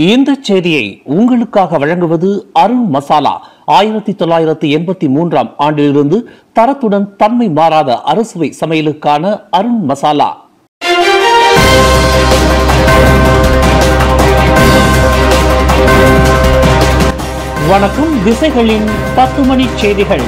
இந்த செய்தியை உங்களுக்காக வழங்குவது அருண் மசாலா ஆயிரத்தி தொள்ளாயிரத்தி எண்பத்தி மூன்றாம் ஆண்டிலிருந்து தரத்துடன் தன்மை மாறாத அறுசுவை சமையலுக்கான அருண் மசாலா வணக்கம் திசைகளின் பத்து மணி செய்திகள்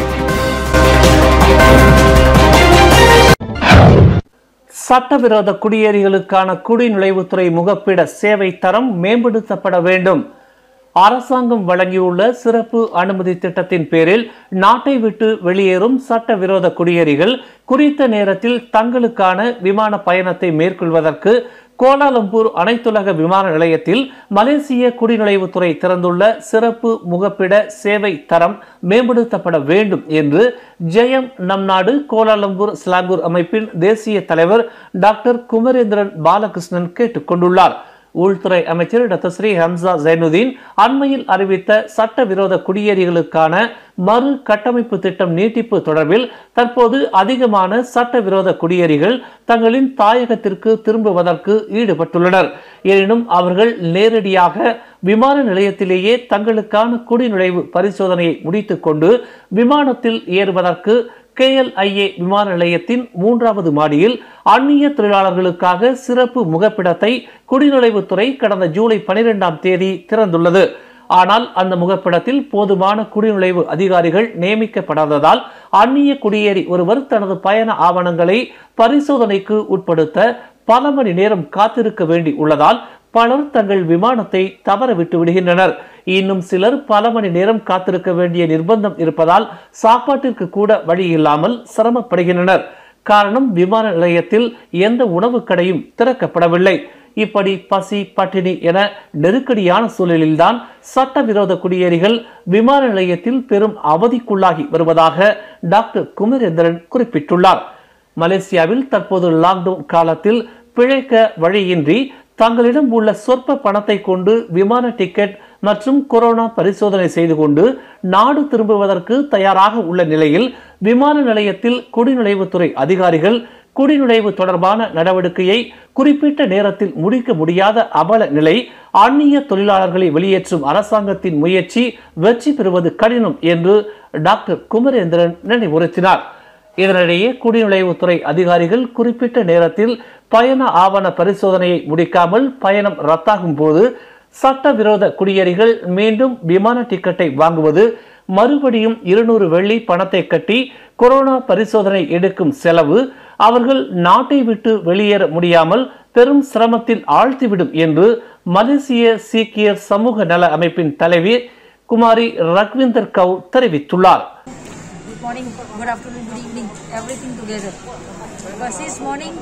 சட்டவிரோத குடியேறிகளுக்கான குடிநுழைவுத்துறை முகப்பிட சேவை தரம் மேம்படுத்தப்பட வேண்டும் அரசாங்கம் வழங்கியுள்ள சிறப்பு அனுமதி திட்டத்தின் பேரில் நாட்டை விட்டு வெளியேறும் சட்டவிரோத குடியேறிகள் குறித்த நேரத்தில் தங்களுக்கான விமான பயணத்தை மேற்கொள்வதற்கு கோலாலம்பூர் அனைத்துலக விமான நிலையத்தில் மலேசிய குடிநுழைவுத்துறை திறந்துள்ள சிறப்பு முகப்பிட சேவை தரம் மேம்படுத்தப்பட வேண்டும் என்று ஜெயம் நம் நாடு கோலாலம்பூர் ஸ்லாங்கூர் அமைப்பின் தேசிய தலைவர் டாக்டர் குமரேந்திரன் பாலகிருஷ்ணன் கேட்டுக்கொண்டுள்ளார் உள்துறை அமைச்சர் டாக்டர் ஸ்ரீ ஹம்சா ஜைனுதீன் அண்மையில் அறிவித்த சட்டவிரோத குடியேறிகளுக்கான மறு கட்டமைப்பு திட்டம் நீட்டிப்பு தொடர்பில் தற்போது அதிகமான சட்டவிரோத குடியேறிகள் தங்களின் தாயகத்திற்கு திரும்புவதற்கு ஈடுபட்டுள்ளனர் எனினும் அவர்கள் நேரடியாக விமான நிலையத்திலேயே தங்களுக்கான குடிநுழைவு பரிசோதனையை முடித்துக்கொண்டு விமானத்தில் ஏறுவதற்கு கேஎல்ஐஏ விமான நிலையத்தின் மூன்றாவது மாடியில் அந்நிய தொழிலாளர்களுக்காக சிறப்பு முகப்பிடத்தை குடிநுழைவுத்துறை கடந்த ஜூலை பனிரெண்டாம் தேதி திறந்துள்ளது ஆனால் அந்த முகப்பிடத்தில் போதுமான குடிநுழைவு அதிகாரிகள் நியமிக்கப்படாததால் அந்நிய குடியேறி ஒருவர் தனது பயண ஆவணங்களை பரிசோதனைக்கு உட்படுத்த பல மணி நேரம் காத்திருக்க வேண்டி உள்ளதால் பலர் தங்கள் விமானத்தை தவற விட்டு விடுகின்றனர் இன்னும் சிலர் பல மணி நேரம் காத்திருக்க வேண்டிய நிர்பந்தம் இருப்பதால் சாப்பாட்டிற்கு கூட வழி இல்லாமல் சிரமப்படுகின்றனர் காரணம் விமான நிலையத்தில் எந்த உணவு கடையும் திறக்கப்படவில்லை இப்படி பசி பட்டினி என நெருக்கடியான சூழலில்தான் சட்டவிரோத குடியேறிகள் விமான நிலையத்தில் பெரும் அவதிக்குள்ளாகி வருவதாக டாக்டர் குமரேந்திரன் குறிப்பிட்டுள்ளார் மலேசியாவில் தற்போது லாக்டவுன் காலத்தில் பிழைக்க வழியின்றி தங்களிடம் உள்ள சொற்ப பணத்தை கொண்டு விமான டிக்கெட் மற்றும் கொரோனா பரிசோதனை செய்து கொண்டு நாடு திரும்புவதற்கு தயாராக உள்ள நிலையில் விமான நிலையத்தில் குடிநுழைவுத்துறை அதிகாரிகள் குடிநுழைவு தொடர்பான நடவடிக்கையை குறிப்பிட்ட நேரத்தில் முடிக்க முடியாத அவல நிலை அந்நிய தொழிலாளர்களை வெளியேற்றும் அரசாங்கத்தின் முயற்சி வெற்றி பெறுவது கடினம் என்று டாக்டர் குமரேந்திரன் நினைவுறுத்தினார் இதனிடையே குடிநுழைவுத்துறை அதிகாரிகள் குறிப்பிட்ட நேரத்தில் பயண ஆவண பரிசோதனையை முடிக்காமல் பயணம் ரத்தாகும் போது சட்டவிரோத குடியேறிகள் மீண்டும் விமான டிக்கெட்டை வாங்குவது மறுபடியும் இருநூறு வெள்ளி பணத்தை கட்டி கொரோனா பரிசோதனை எடுக்கும் செலவு அவர்கள் நாட்டை விட்டு வெளியேற முடியாமல் பெரும் சிரமத்தில் ஆழ்த்திவிடும் என்று மலேசிய சீக்கியர் சமூக நல அமைப்பின் தலைவி குமாரி ரக்விந்தர் கவுர் தெரிவித்துள்ளார் Good morning, good afternoon, good evening, everything together. Because this morning,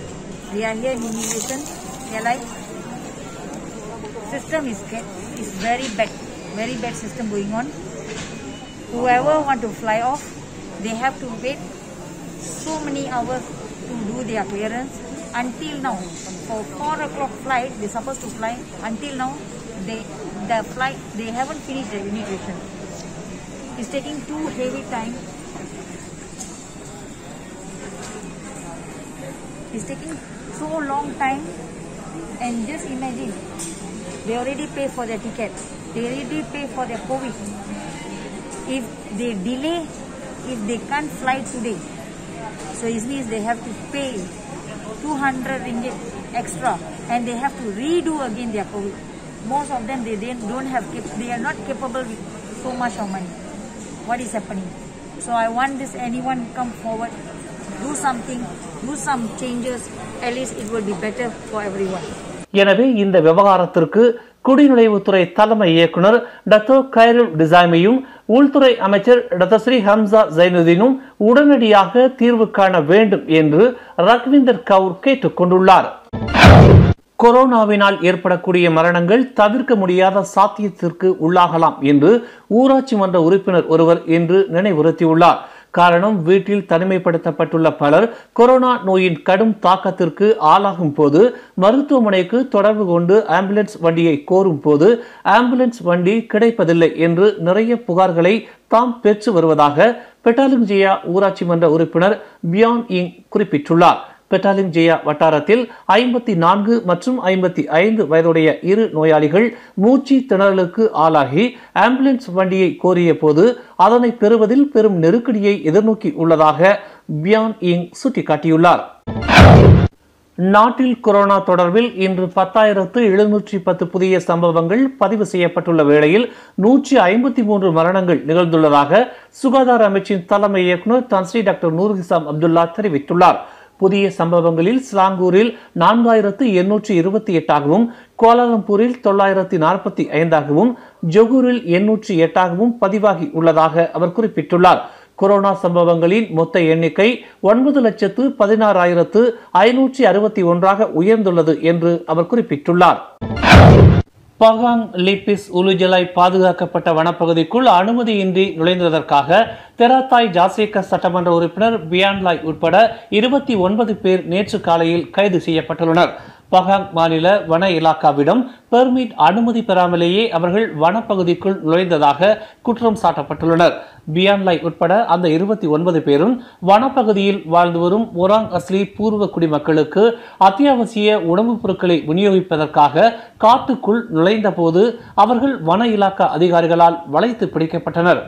we are here in immigration, airline. System is get, is very bad, very bad system going on. Whoever want to fly off, they have to wait so many hours to do their clearance. Until now, for four o'clock flight, they're supposed to fly. Until now, they the flight they haven't finished the immigration. It's taking too heavy time. It's taking so long time. And just imagine, they already pay for their ticket. They already pay for their COVID. If they delay, if they can't fly today, so it means they have to pay 200 ringgit extra and they have to redo again their COVID. Most of them, they then don't have, cap- they are not capable with so much of money. What is happening? So I want this anyone come forward, do something, do some changes. At least it will be better for everyone. எனவே இந்த விவகாரத்திற்கு குடிநுழைவுத்துறை தலைமை இயக்குனர் Dato கைருல் டிசைமையும் உள்துறை அமைச்சர் Dato Sri Hamza ஜைனுதீனும் உடனடியாக தீர்வு காண வேண்டும் என்று ரக்விந்தர் கவுர் கேட்டுக் கொண்டுள்ளார் கொரோனாவினால் ஏற்படக்கூடிய மரணங்கள் தவிர்க்க முடியாத சாத்தியத்திற்கு உள்ளாகலாம் என்று ஊராட்சி மன்ற உறுப்பினர் ஒருவர் இன்று நினைவுறுத்தியுள்ளார் காரணம் வீட்டில் தனிமைப்படுத்தப்பட்டுள்ள பலர் கொரோனா நோயின் கடும் தாக்கத்திற்கு ஆளாகும் போது மருத்துவமனைக்கு தொடர்பு கொண்டு ஆம்புலன்ஸ் வண்டியை கோரும் போது ஆம்புலன்ஸ் வண்டி கிடைப்பதில்லை என்று நிறைய புகார்களை தாம் பெற்று வருவதாக பெட்டாலிங்ஜியா ஊராட்சி மன்ற உறுப்பினர் பியான் இங் குறிப்பிட்டுள்ளார் பெட்டாலிங் ஜெயா வட்டாரத்தில் ஐம்பத்தி நான்கு மற்றும் ஐம்பத்தி ஐந்து வயதுடைய இரு நோயாளிகள் மூச்சு திணறலுக்கு ஆளாகி ஆம்புலன்ஸ் வண்டியை கோரிய போது அதனை பெறுவதில் பெரும் நெருக்கடியை எதிர்நோக்கி உள்ளதாக பியான் இங் சுட்டிக்காட்டியுள்ளார் நாட்டில் கொரோனா தொடர்பில் இன்று பத்தாயிரத்து எழுநூற்றி பத்து புதிய சம்பவங்கள் பதிவு செய்யப்பட்டுள்ள வேளையில் நூற்றி ஐம்பத்தி மூன்று மரணங்கள் நிகழ்ந்துள்ளதாக சுகாதார அமைச்சின் தலைமை இயக்குநர் தன்ஸ்ரீ டாக்டர் நூர்ஹிசாம் அப்துல்லா தெரிவித்துள்ளார் புதிய சம்பவங்களில் ஸ்லாங்கூரில் நான்காயிரத்து எண்ணூற்றி இருபத்தி எட்டாகவும் கோலாலம்பூரில் தொள்ளாயிரத்தி நாற்பத்தி ஐந்தாகவும் ஜொகூரில் எண்ணூற்றி எட்டாகவும் பதிவாகி உள்ளதாக அவர் குறிப்பிட்டுள்ளார் கொரோனா சம்பவங்களின் மொத்த எண்ணிக்கை ஒன்பது லட்சத்து பதினாறாயிரத்து ஐநூற்றி அறுபத்தி ஒன்றாக உயர்ந்துள்ளது என்று அவர் குறிப்பிட்டுள்ளார் பகாங் லிப்பிஸ் உலுஜலாய் பாதுகாக்கப்பட்ட வனப்பகுதிக்குள் அனுமதியின்றி நுழைந்ததற்காக தெராத்தாய் ஜாசேக சட்டமன்ற உறுப்பினர் பியான்லாய் உட்பட இருபத்தி ஒன்பது பேர் நேற்று காலையில் கைது செய்யப்பட்டுள்ளனர் பகாங் மாநில வன இலாக்காவிடம் பெர்மிட் அனுமதி பெறாமலேயே அவர்கள் வனப்பகுதிக்குள் நுழைந்ததாக குற்றம் சாட்டப்பட்டுள்ளனர் பியான்லாய் உட்பட அந்த இருபத்தி ஒன்பது பேரும் வனப்பகுதியில் வாழ்ந்து வரும் ஒராங் அஸ்லி பூர்வ குடிமக்களுக்கு அத்தியாவசிய உணவுப் பொருட்களை விநியோகிப்பதற்காக காட்டுக்குள் நுழைந்தபோது அவர்கள் வன இலாக்கா அதிகாரிகளால் வளைத்து பிடிக்கப்பட்டனர்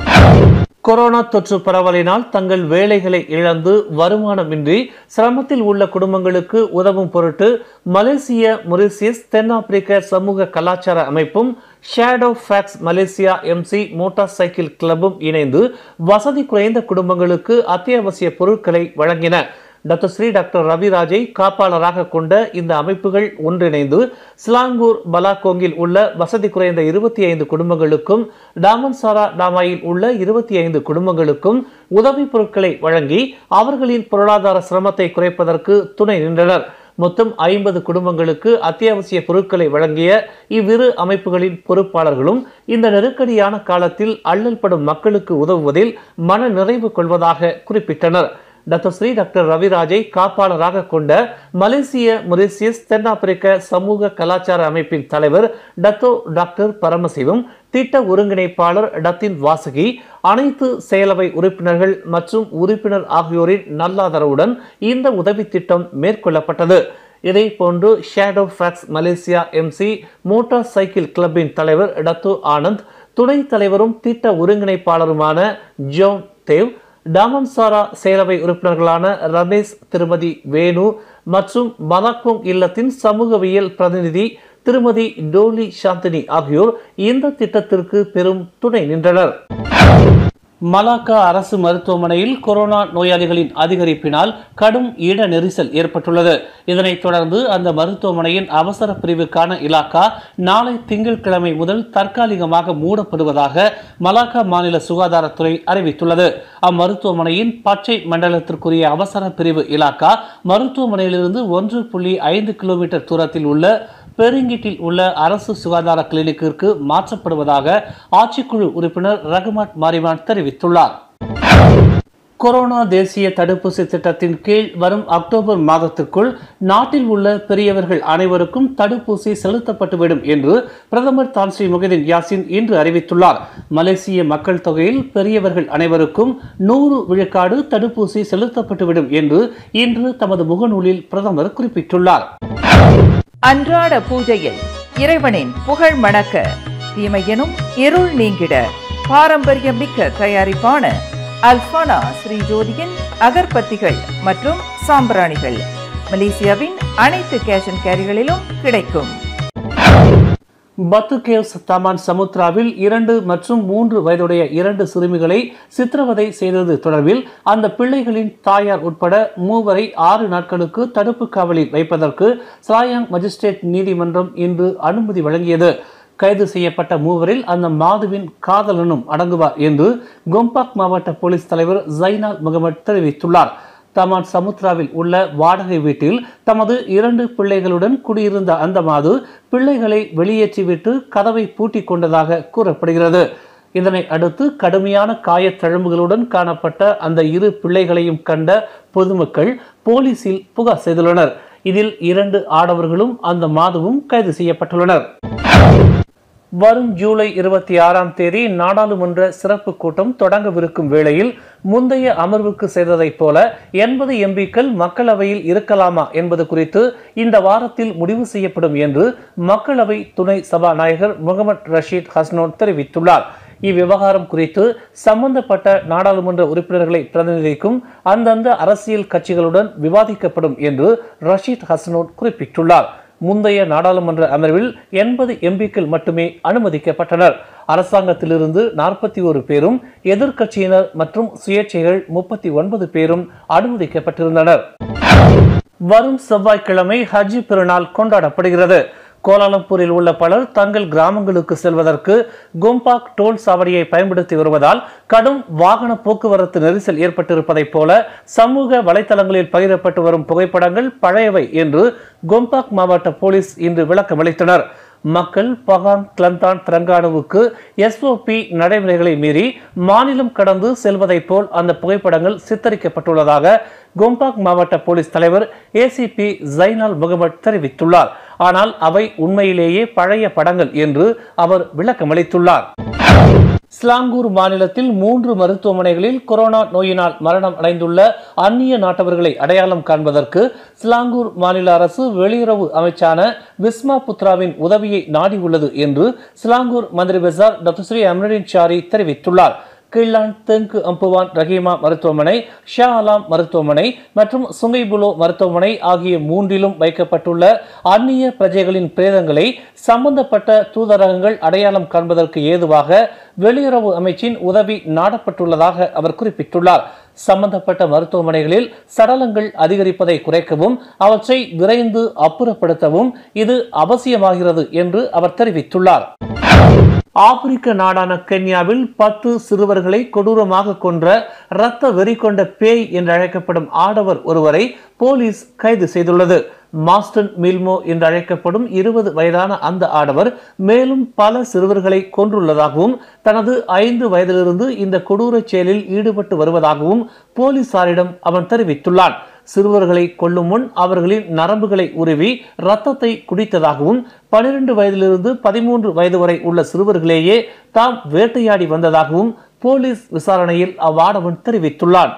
கொரோனா தொற்று பரவலினால் தங்கள் வேலைகளை இழந்து வருமானமின்றி சிரமத்தில் உள்ள குடும்பங்களுக்கு உதவும் பொருட்டு மலேசிய மொரிசியஸ் தென்னாப்பிரிக்க சமூக கலாச்சார அமைப்பும் Shadowfax Malaysia MC motorcycle கிளப்பும் இணைந்து வசதி குறைந்த குடும்பங்களுக்கு அத்தியாவசிய பொருட்களை வழங்கின டாக்டர் ஸ்ரீ டாக்டர் ரவிராஜை காப்பாளராக கொண்ட இந்த அமைப்புகள் ஒன்றிணைந்து ஸ்லாங்கூர் பலாகோங்கில் உள்ள வசதி குறைந்த இருபத்தி ஐந்து குடும்பங்களுக்கும் டாமன்சாரா டாமாயில் உள்ள இருபத்தி ஐந்து குடும்பங்களுக்கும் உதவி பொருட்களை வழங்கி அவர்களின் பொருளாதார சிரமத்தை குறைப்பதற்கு துணை நின்றனர் மொத்தம் ஐம்பது குடும்பங்களுக்கு அத்தியாவசிய பொருட்களை வழங்கிய இவ்விரு அமைப்புகளின் பொறுப்பாளர்களும் இந்த நெருக்கடியான காலத்தில் அல்லல்படும் மக்களுக்கு உதவுவதில் மன நிறைவு கொள்வதாக குறிப்பிட்டனர் டாக்டர் ஸ்ரீ டாக்டர் ரவிராஜை காப்பாளராக கொண்ட மலேசிய மொரிசியஸ் தென்னாப்பிரிக்க சமூக கலாச்சார அமைப்பின் தலைவர் டத்தோ டாக்டர் பரமசிவம் திட்ட ஒருங்கிணைப்பாளர் டத்தின் வாசகி அனைத்து செயலவை உறுப்பினர்கள் மற்றும் உறுப்பினர் ஆகியோரின் நல்லாதரவுடன் இந்த உதவி திட்டம் மேற்கொள்ளப்பட்டது இதே போன்று Shadowfax Malaysia MC motorcycle கிளப்பின் தலைவர் டத்து ஆனந்த் துணைத் தலைவரும் திட்ட ஒருங்கிணைப்பாளருமான ஜோன் தேவ் டாமன்சாரா சேலவை உறுப்பினர்களான ரமேஷ் திருமதி வேணு மற்றும் மதாக்கோங் இல்லத்தின் சமூகவியல் பிரதிநிதி திருமதி டோலி சாந்தினி ஆகியோர் இந்த திட்டத்திற்கு பெரும் துணை நின்றனர் மலாக்கா அரசு மருத்துவமனையில் கொரோனா நோயாளிகளின் அதிகரிப்பினால் கடும் இட நெரிசல் ஏற்பட்டுள்ளது இதனைத் தொடர்ந்து அந்த மருத்துவமனையின் அவசர பிரிவுக்கான இலாக்கா நாளை திங்கட்கிழமை முதல் தற்காலிகமாக மூடப்படுவதாக மலாக்கா மாநில சுகாதாரத்துறை அறிவித்துள்ளது அம்மருத்துவமனையின் பச்சை மண்டலத்திற்குரிய அவசர பிரிவு இலாக்கா மருத்துவமனையிலிருந்து ஒன்று புள்ளி ஐந்து கிலோமீட்டர் தூரத்தில் உள்ள பெருங்கிட்டில் உள்ள அரசு சுகாதார கிளினிக்கிற்கு மாற்றப்படுவதாக ஆட்சிக்குழு உறுப்பினர் ரகுமாட் மாரிவான் தெரிவித்துள்ளார் கொரோனா தேசிய தடுப்பூசி திட்டத்தின் கீழ் வரும் அக்டோபர் மாதத்திற்குள் நாட்டில் உள்ள பெரியவர்கள் அனைவருக்கும் தடுப்பூசி செலுத்தப்பட்டுவிடும் என்று பிரதமர் தான் ஸ்ரீ முகதின் யாசின் இன்று அறிவித்துள்ளார் மலேசிய மக்கள் தொகையில் பெரியவர்கள் அனைவருக்கும் நூறு விழுக்காடு தடுப்பூசி செலுத்தப்பட்டுவிடும் என்று இன்று தமது முகநூலில் பிரதமர் குறிப்பிட்டுள்ளார் அன்றாட பூஜையில் இறைவனின் புகழ் மணக்க தீமையெனும் இருள் நீங்கிட பாரம்பரியமிக்க தயாரிப்பான அல்பானா ஸ்ரீ ஜோதியின் அகர்பத்திகள் மற்றும் சாம்பிராணிகள் மலேசியாவின் அனைத்து கேஷ் அண்ட் கேரிகளிலும் கிடைக்கும் பத்து கேவ்ஸ் தமான் சமுத்ராவில் இரண்டு மற்றும் மூன்று வயதுடைய இரண்டு சிறுமிகளை சித்திரவதை செய்தது தொடர்பில் அந்த பிள்ளைகளின் தாயார் உட்பட மூவரை ஆறு நாட்களுக்கு தடுப்பு காவலில் வைப்பதற்கு சாயாங் மஜிஸ்ட்ரேட் நீதிமன்றம் இன்று அனுமதி வழங்கியது கைது செய்யப்பட்ட மூவரில் அந்த மாதுவின் காதலனும் அடங்குவார் என்று கொம்பாக் மாவட்ட போலீஸ் தலைவர் ஜைனால் முகமது தெரிவித்துள்ளார் தமான் சமுத்ராவில் உள்ள வாடகை வீட்டில் தமது இரண்டு பிள்ளைகளுடன் குடியிருந்த அந்த மாது பிள்ளைகளை வெளியேற்றிவிட்டு கதவை பூட்டிக் கொண்டதாக கூறப்படுகிறது இதனை அடுத்து கடுமையான காயத்தழும்புகளுடன் காணப்பட்ட அந்த இரு பிள்ளைகளையும் கண்ட பொதுமக்கள் போலீசில் புகார் செய்துள்ளனர் இதில் இரண்டு ஆடவர்களும் அந்த மாதுவும் கைது செய்யப்பட்டுள்ளனர் வரும் ஜூலை இருபத்தி ஆறாம் தேதி நாடாளுமன்ற சிறப்பு கூட்டம் தொடங்கவிருக்கும் வேளையில் முந்தைய அமர்வுக்கு செய்ததைப் போல எண்பது எம்பிக்கள் மக்களவையில் இருக்கலாமா என்பது குறித்து இந்த வாரத்தில் முடிவு செய்யப்படும் என்று மக்களவை துணை சபாநாயகர் முகமது ரஷீத் ஹஸ்னோன் தெரிவித்துள்ளார் இவ்விவகாரம் குறித்து சம்பந்தப்பட்ட நாடாளுமன்ற உறுப்பினர்களை பிரதிநிதிக்கும் அந்தந்த அரசியல் கட்சிகளுடன் விவாதிக்கப்படும் என்று ரஷீத் ஹஸ்னோன் குறிப்பிட்டுள்ளார் முந்தைய நாடாளுமன்ற அமர்வில் எண்பது எம்பிக்கள் மட்டுமே அனுமதிக்கப்பட்டனர் அரசாங்கத்திலிருந்து நாற்பத்தி ஒரு பேரும் எதிர்க்கட்சியினர் மற்றும் சுயேட்சைகள் முப்பத்தி ஒன்பது பேரும் அனுமதிக்கப்பட்டிருந்தனர் வரும் செவ்வாய்க்கிழமை ஹஜ் பெருநாள் கொண்டாடப்படுகிறது கோலாலம்பூரில் உள்ள பலர் தங்கள் கிராமங்களுக்கு செல்வதற்கு கும்பாக் டோல் சாவடியை பயன்படுத்தி வருவதால் கடும் வாகன போக்குவரத்து நெரிசல் ஏற்பட்டிருப்பதைப் போல சமூக வலைதளங்களில் பகிரப்பட்டு வரும் புகைப்படங்கள் பழையவை என்று கும்பாக் மாவட்ட போலீஸ் இன்று விளக்கமளித்தனர் மக்கள் பகான் கிளந்தான் திரங்கானுவுக்கு எஸ்ஓபி நடைமுறைகளை மீறி மாநிலம் கடந்து செல்வதைப் போல் அந்த புகைப்படங்கள் சித்தரிக்கப்பட்டுள்ளதாக கும்பாக் மாவட்ட போலீஸ் தலைவர் ஏசிபி ஜைனால் முகமது தெரிவித்துள்ளார் ஆனால் அவை உண்மையிலேயே பழைய படங்கள் என்று அவர் விளக்கமளித்துள்ளார் ஸ்லாங்கூர் மாநிலத்தில் மூன்று மருத்துவமனைகளில் கொரோனா நோயினால் மரணம் அடைந்துள்ள அந்நிய நாட்டவர்களை அடையாளம் காண்பதற்கு ஸ்லாங்கூர் மாநில அரசு வெளியுறவு அமைச்சான விஸ்மா புத்ராவின் உதவியை நாடியுள்ளது என்று Selangor Menteri Besar doctor Sri Amirudin Shari தெரிவித்துள்ளார் கிள்ளான் தெங்கு அம்புவான் ரஹீமா மருத்துவமனை ஷா அலாம் மருத்துவமனை மற்றும் சுங்கைபுலோ மருத்துவமனை ஆகிய மூன்றிலும் வைக்கப்பட்டுள்ள அந்நிய பிரஜைகளின் பிரேதங்களை சம்பந்தப்பட்ட தூதரகங்கள் அடையாளம் காண்பதற்கு ஏதுவாக வெளியுறவு அமைச்சின் உதவி நாடப்பட்டுள்ளதாக அவர் குறிப்பிட்டுள்ளார் சம்பந்தப்பட்ட மருத்துவமனைகளில் சடலங்கள் அதிகரிப்பதை குறைக்கவும் அவற்றை விரைந்து அப்புறப்படுத்தவும் இது அவசியமாகிறது என்று அவர் தெரிவித்துள்ளார் ஆப்பிரிக்க நாடான கென்யாவில் பத்து சிறுவர்களை கொடூரமாக கொன்ற இரத்த வெறி கொண்ட பேய் என்று அழைக்கப்படும் ஆடவர் ஒருவரை போலீஸ் கைது செய்துள்ளது மாஸ்டன் மில்மோ என்று அழைக்கப்படும் இருபது வயதான அந்த ஆடவர் மேலும் பல சிறுவர்களை கொன்றுள்ளதாகவும் தனது ஐந்து வயதிலிருந்து இந்த கொடூரச் செயலில் ஈடுபட்டு வருவதாகவும் போலீசாரிடம் அவன் தெரிவித்துள்ளான் சிறுவர்களை கொல்லும் முன் அவர்களின் நரம்புகளை உருவி ரத்தத்தை குடித்ததாகவும் பனிரெண்டு வயதிலிருந்து பதிமூன்று வயது வரை உள்ள சிறுவர்களையே தாம் வேட்டையாடி வந்ததாகவும் போலீஸ் விசாரணையில் அவ்வாடவன் தெரிவித்துள்ளான்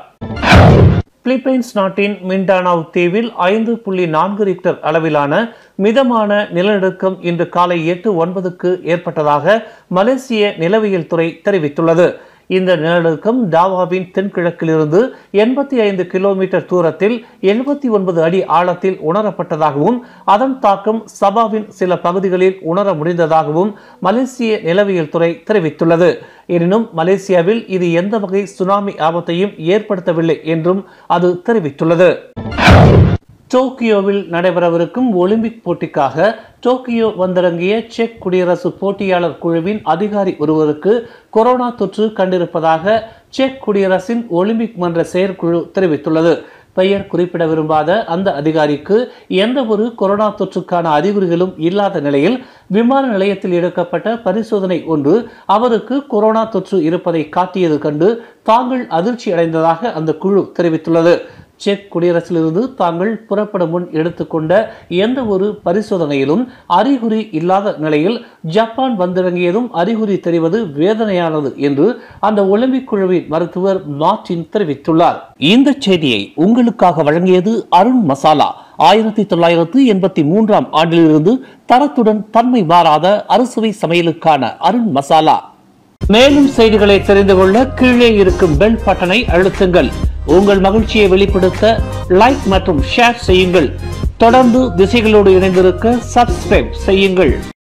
பிலிப்பைன்ஸ் நாட்டின் மிண்டானாவ் தீவில் ஐந்து புள்ளி நான்கு ரிக்டர் அளவிலான மிதமான நிலநடுக்கம் இன்று காலை எட்டு ஒன்பதுக்கு ஏற்பட்டதாக மலேசிய நிலவியல் துறை தெரிவித்துள்ளது இந்த நிலநடுக்கம் டாவாவின் தென்கிழக்கிலிருந்து எண்பத்தி ஐந்து கிலோமீட்டர் தூரத்தில் எழுபத்தி ஒன்பது அடி ஆழத்தில் உணரப்பட்டதாகவும் அதன் தாக்கம் சபாவின் சில பகுதிகளில் உணர முடிந்ததாகவும் மலேசிய நிலவியல் துறை தெரிவித்துள்ளது எனினும் மலேசியாவில் இது எந்த வகை சுனாமி ஆபத்தையும் ஏற்படுத்தவில்லை என்றும் அது தெரிவித்துள்ளது டோக்கியோவில் நடைபெறவிருக்கும் ஒலிம்பிக் போட்டிக்காக டோக்கியோ வந்திறங்கிய செக் குடியரசு போட்டியாளர் குழுவின் அதிகாரி ஒருவருக்கு கொரோனா தொற்று கண்டிருப்பதாக செக் குடியரசின் ஒலிம்பிக் மன்ற செயற்குழு தெரிவித்துள்ளது பெயர் குறிப்பிட விரும்பாத அந்த அதிகாரிக்கு எந்த ஒரு கொரோனா தொற்றுக்கான அறிகுறிகளும் இல்லாத நிலையில் விமான நிலையத்தில் எடுக்கப்பட்ட பரிசோதனை ஒன்று அவருக்கு கொரோனா தொற்று இருப்பதை காட்டியது கண்டு தாங்கள் அதிர்ச்சி அடைந்ததாக அந்த குழு தெரிவித்துள்ளது செக் குடியரசிலிருந்து தாங்கள் புறப்படும் முன் எடுத்துக்கொண்ட எந்த ஒரு பரிசோதனையிலும் அறிகுறி இல்லாத நிலையில் ஜப்பான் வந்திறங்கியதும் அறிகுறி தெரிவது வேதனையானது என்று அந்த ஒலிம்பிக் குழுவின் மருத்துவர் மார்டின் தெரிவித்துள்ளார் இந்த செய்தியை உங்களுக்காக வழங்கியது அருண் மசாலா ஆயிரத்தி தொள்ளாயிரத்து எண்பத்தி மூன்றாம் ஆண்டிலிருந்து தரத்துடன் தன்மை மாறாத அறுசுவை சமையலுக்கான அருண் மசாலா மேலும் செய்திகளை தெரிந்து கொள்ள கீழே இருக்கும் பெல் பட்டனை அழுத்துங்கள் உங்கள் மகிழ்ச்சியை வெளிப்படுத்த லைக் மற்றும் ஷேர் செய்யுங்கள் தொடர்ந்து திசைகளோடு இணைந்திருக்க சப்ஸ்கிரைப் செய்யுங்கள்